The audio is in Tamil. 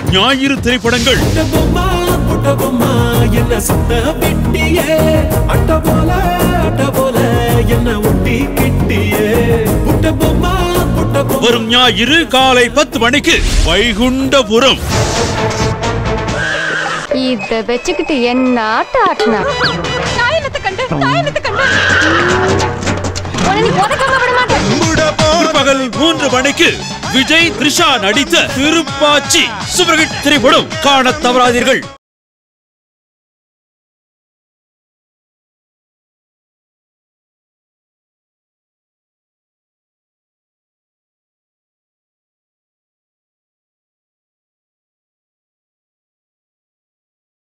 ஞாயிறு திரைப்படங்கள் புட்ட பொம்மா புட்ட பொம்மா என்ன சுத்த விட்டியே அட்ட போல அட்ட போல என்ன ஒட்டி கிட்டியே புட்ட பொம்மா புட்ட பொம்மா வரும் ஞாயிறு காலை பத்து மணிக்கு வைகுண்டபுரம் இத வச்சுக்கிட்டு என்ன ஆட்ட ஆட்டினா தாயனத்தை கண்டு தாயனத்தை கண்டு உன்னை நீ உதக்காம விட மாட்டேன் பிற்பகல் மூன்று மணிக்கு விஜய் த்ரிஷா நடித்த திருப்பாச்சி சூப்பர் ஹிட் திரைப்படம் காணத் தவறாதீர்கள்